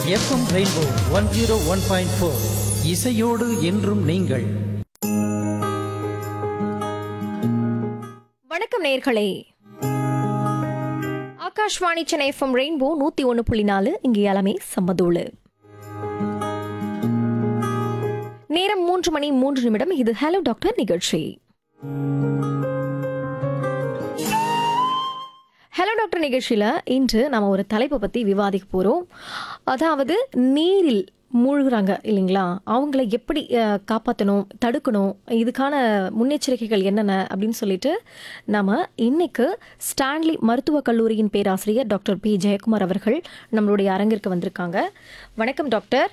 FM rainbow one zero one point four இசையோடு என்றும் நீங்கள் வணக்கம் நேர்களே ஆகாஷ்வாணி சென்னை எஃப்எம் ரெயின்போ நூத்தி ஒன்று புள்ளி நாலு இங்கே எல்லாமே சம்மதோளு நேரம் மூன்று மணி மூன்று நிமிடம் இது ஹலோ டாக்டர் நிகழ்ச்சி ஹலோ டாக்டர் நிகழ்ச்சியில் இன்று நம்ம ஒரு தலைப்பை பற்றி விவாதிக்க போகிறோம் அதாவது நீரில் மூழ்குறாங்க இல்லைங்களா அவங்கள எப்படி அஹ், காப்பாற்றணும் தடுக்கணும் இதுக்கான முன்னெச்சரிக்கைகள் என்னென்ன அப்படின்னு சொல்லிட்டு நம்ம இன்னைக்கு ஸ்டான்லி மருத்துவக் கல்லூரியின் பேராசிரியர் டாக்டர் பி ஜெயக்குமார் அவர்கள் நம்மளுடைய அரங்கிற்கு வந்திருக்காங்க வணக்கம் டாக்டர்